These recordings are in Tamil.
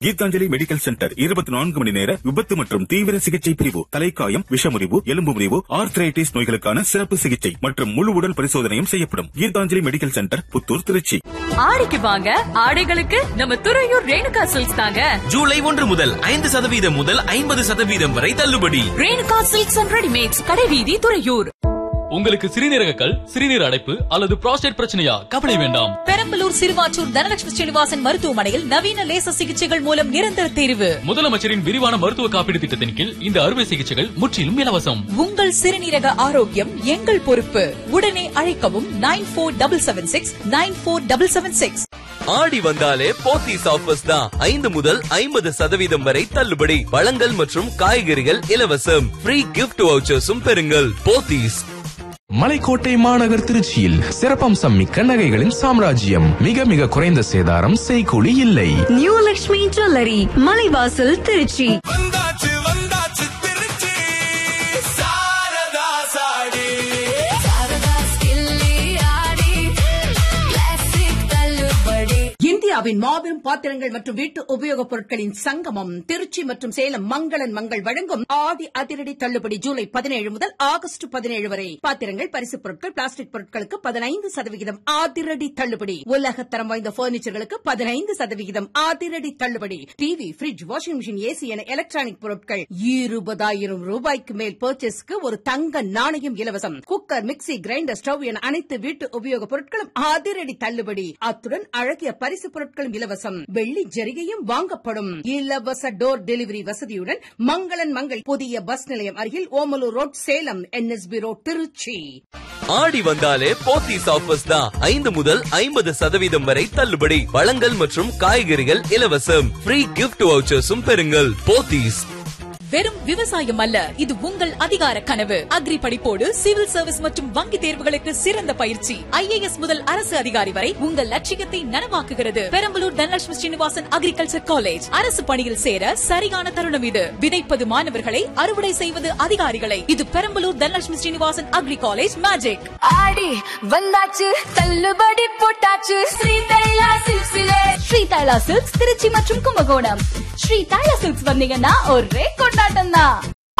கீதாஞ்சலி மெடிக்கல் சென்டர் இருபத்தி நான்கு மணி நேர விபத்து மற்றும் தீவிர சிகிச்சை பிரிவு தலைக்காயம் விஷமுறிவு எலும்பு முறிவு ஆர்த்ரைட்டிஸ் நோய்களுக்கான சிறப்பு சிகிச்சை மற்றும் முழு உடல் பரிசோதனையும் செய்யப்படும் கீதாஞ்சலி மெடிக்கல் சென்டர் புத்தூர் திருச்சி ஆடிக்கு வாங்க ஆடைகளுக்கு நம்ம துறையூர் ரேணுகா சில்க்ஸ் தாங்க ஜூலை ஒன்று முதல் ஐந்து சதவீதம் முதல் ஐம்பது சதவீதம் வரை தள்ளுபடி ரேணுகா சில்க்ஸ் அண்ட் ரெடிமேட்ஸ் கடைவீதி துறையூர் உங்களுக்கு சிறுநீரக கல் சிறுநீர் அடைப்பு அல்லது புரோஸ்டேட் பிரச்சனையா கவலை வேண்டாம் பெரம்பலூர் சிறுவாச்சூர் தனலட்சுமி ஸ்ரீனிவாசன் மருத்துவமனையில் நவீன லேசர் சிகிச்சைகள் மூலம் நிரந்தர தேர்வு முதலமைச்சரின் விரிவான மருத்துவ காப்பீடு திட்டத்தின் கீழ் இந்த அறுவை சிகிச்சைகள் முற்றிலும் இலவசம் உங்கள் சிறுநீரக ஆரோக்கியம் எங்கள் பொறுப்பு உடனே அழைக்கவும் nine four double seven six nine four double seven six Aadi வந்தாலே போத்தீஸ் ஆஃபர்ஸ் தான் ஐந்து முதல் ஐம்பது சதவீதம் வரை தள்ளுபடி பழங்கள் மற்றும் காய்கறிகள் இலவசம் ஃப்ரீ கிஃப்ட் வவுச்சர்ஸும் பெறுங்கள் போத்தீஸ் மலைக்கோட்டை மாநகர் திருச்சியில் சிறப்பம்சம் மிக்க நகைகளின் சாம்ராஜ்யம் மிக மிக குறைந்த சேதாரம் செய்கூலி இல்லை நியூ லக்ஷ்மி ஜுவல்லரி மலைவாசல் திருச்சி வந்தாச்சு வந்தாச்சு திருச்சி சாரதா சாடி இந்தியாவின் மாபெரும் பாத்திரங்கள் மற்றும் வீட்டு உபயோகப் பொருட்களின் சங்கமம் திருச்சி மற்றும் சேலம் மங்களன் மங்கள் வழங்கும் ஆடி அதிரடி தள்ளுபடி ஜூலை பதினேழு முதல் ஆகஸ்ட் பதினேழு வரை பாத்திரங்கள் பரிசுப் பொருட்கள் பிளாஸ்டிக் பொருட்களுக்கு பதினைந்து சதவிகிதம் அதிரடி தள்ளுபடி உலகத்தரம் வாய்ந்த பர்னிச்சர்களுக்கு பதினைந்து சதவிகிதம் அதிரடி தள்ளுபடி TV fridge washing machine AC என எலக்ட்ரானிக் பொருட்கள் இருபதாயிரம் ரூபாய்க்கு மேல் பர்ச்சேஸ்க்கு ஒரு தங்க நாணயம் இலவசம் குக்கர் மிக்ஸி கிரைண்டர் ஸ்டவ் என அனைத்து வீட்டு உபயோகப் பொருட்களும் அதிரடி தள்ளுபடி அத்துடன் அழகிய பரிசு பொருட்களும் இலவசம் வெள்ளி ஜரிகையும் வாங்கப்படும் இலவச டோர் டெலிவரி வசதியுடன் மங்களன் மங்கள் புதிய பஸ் நிலையம் அருகில் Omalur road Salem NSB road Tiruchi Aadi வந்தாலே போத்தீஸ் ஆஃபர்ஸ் தான் ஐந்து முதல் ஐம்பது சதவீதம் வரை தள்ளுபடி பழங்கள் மற்றும் காய்கறிகள் இலவசம் ஃப்ரீ கிஃப்ட் வவுச்சர்ஸும் பெறுங்கள் போத்தீஸ் வெறும் விவசாயம் அல்ல இது உங்கள் அதிகார கனவு அக்ரி படிப்போடு சிவில் சர்வீஸ் மற்றும் வங்கி தேர்வுகளுக்கு சிறந்த பயிற்சி ஐஏஎஸ் முதல் அரசு அதிகாரி வரை உங்கள் லட்சியத்தை நனவாக்குகிறது பெரம்பலூர் தனலட்சுமி ஸ்ரீனிவாசன் அக்ரிகல்ச்சர் காலேஜ் அரசு பணியில் சேர சரியான தருணம் இது விதைப்பது மாணவர்களை அறுவடை செய்வது அதிகாரிகளை இது Perambalur Dhanalakshmi Srinivasan agri college magic Aadi வந்தாச்சு தள்ளுபடி போட்டாச்சு ஸ்ரீ தைலா சில்க்ஸ்ல ஸ்ரீ தைலா சில்க்ஸ் திருச்சி மற்றும் கும்பகோணம் ஸ்ரீ தைலா சில்க்ஸ் வந்தீங்கன்னா ஒரே கொண்டாட்டம் தான்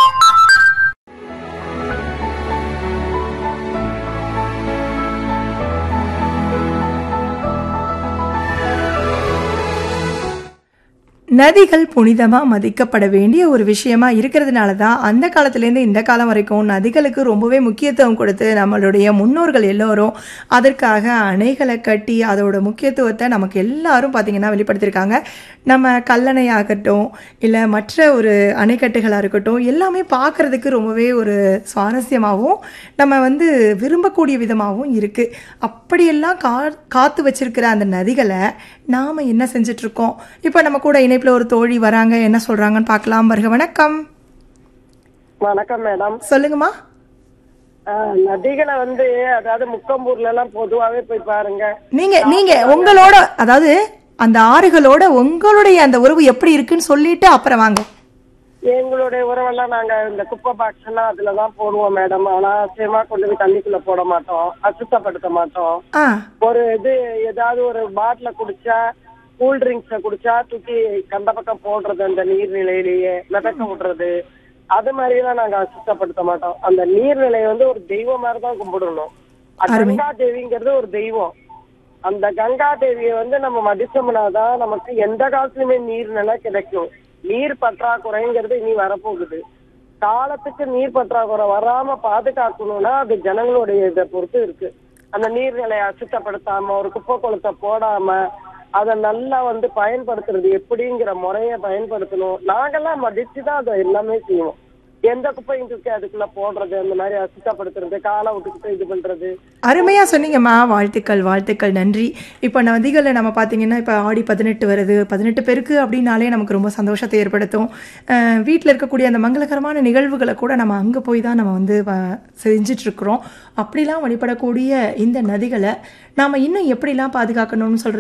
நதிகள் புனிதமாக மதிக்கப்பட வேண்டிய ஒரு விஷயமா இருக்கிறதுனால தான் அந்த காலத்துலேருந்து இந்த காலம் வரைக்கும் நதிகளுக்கு ரொம்பவே முக்கியத்துவம் கொடுத்து நம்மளுடைய முன்னோர்கள் எல்லோரும் அதற்காக அணைகளை கட்டி அதோட முக்கியத்துவத்தை நமக்கு எல்லாரும் பார்த்திங்கன்னா வெளிப்படுத்தியிருக்காங்க நம்ம கல்லணை ஆகட்டும் இல்லை மற்ற ஒரு அணைக்கட்டுகளாக இருக்கட்டும் எல்லாமே பார்க்குறதுக்கு ரொம்பவே ஒரு சுவாரஸ்யமாகவும் நம்ம வந்து விரும்பக்கூடிய விதமாகவும் இருக்குது அப்படியெல்லாம் கா காத்து வச்சிருக்கிற அந்த நதிகளை நாம் என்ன செஞ்சிட்ருக்கோம் இப்போ நம்ம கூட இணைப்பில் ஒரு தோழி வராங்க என்ன சொல்கிறாங்கன்னு பார்க்கலாம் வருக வணக்கம் வணக்கம் மேடம் சொல்லுங்கம்மா ஆஹ், நதிகளை வந்து அதாவது முக்கம்பூர்ல எல்லாம் பொதுவாவே போய் பாருங்க நீங்க நீங்க உங்களோட அதாவது அந்த ஆறுகளோட உங்களுடைய அந்த உறவு எப்படி இருக்குன்னு சொல்லிட்டு அப்புறம் வாங்க எங்களுடைய உறவெல்லாம் நாங்க இந்த குப்பை பாக்ஸ் எல்லாம் அதுலதான் போடுவோம் மேடம் ஆனா அசியமா கொண்டு போய் தண்ணிக்குள்ள போட மாட்டோம் அசுத்தப்படுத்த மாட்டோம் ஆ ஒரு இது ஏதாவது ஒரு பாட்டில குடிச்சா கூல் ட்ரிங்க்ஸ குடிச்சா தூக்கி கண்ட பக்கம் போடுறது அந்த நீர்நிலையிலேயே மிதக்க விடுறது அது மாதிரி எல்லாம் நாங்க அசுத்தப்படுத்த மாட்டோம் அந்த நீர்நிலையை வந்து ஒரு தெய்வம் மாதிரி தான் கும்பிடணும் அருமை. கங்கா தேவிங்கிறது ஒரு தெய்வம் அந்த கங்கா தேவியை வந்து நம்ம மதிச்சோம்னாதான் நமக்கு எந்த காலத்துலயுமே நீர் நிலை கிடைக்கும் நீர் பற்றாக்குறைங்கிறது இனி வரப்போகுது காலத்துக்கு நீர் பற்றாக்குறை வராம பாதுகாக்கணும்னா அது ஜனங்களுடைய இதை பொறுத்து இருக்கு அந்த நீர்நிலையை அசுத்தப்படுத்தாம ஒரு குப்பை குளத்தை போடாம அதை நல்லா வந்து பயன்படுத்துறது எப்படிங்கிற முறைய பயன்படுத்தணும் நாங்கெல்லாம் மதிச்சுதான் அதை எல்லாமே செய்வோம் எந்த குப்பையும் தூக்கி அதுக்குள்ள போடுறது அந்த மாதிரி அசுத்தப்படுத்துறது காலை விட்டுக்கிட்டு இது பண்றது அருமையாக சொன்னீங்கம்மா வாழ்த்துக்கள் வாழ்த்துக்கள் நன்றி இப்போ நதிகளில் நம்ம பார்த்தீங்கன்னா இப்போ ஆடி பதினெட்டு வருது பதினெட்டு பேருக்கு அப்படின்னாலே நமக்கு ரொம்ப சந்தோஷத்தை ஏற்படுத்தும் வீட்டில் இருக்கக்கூடிய அந்த மங்களகரமான நிகழ்வுகளை கூட நம்ம அங்கே போய் தான் நம்ம வந்து வ- செஞ்சிட்ருக்குறோம் அப்படிலாம் வழிபடக்கூடிய இந்த நதிகளை நாம் இன்னும் எப்படிலாம் பாதுகாக்கணும்னு சொல்கிறது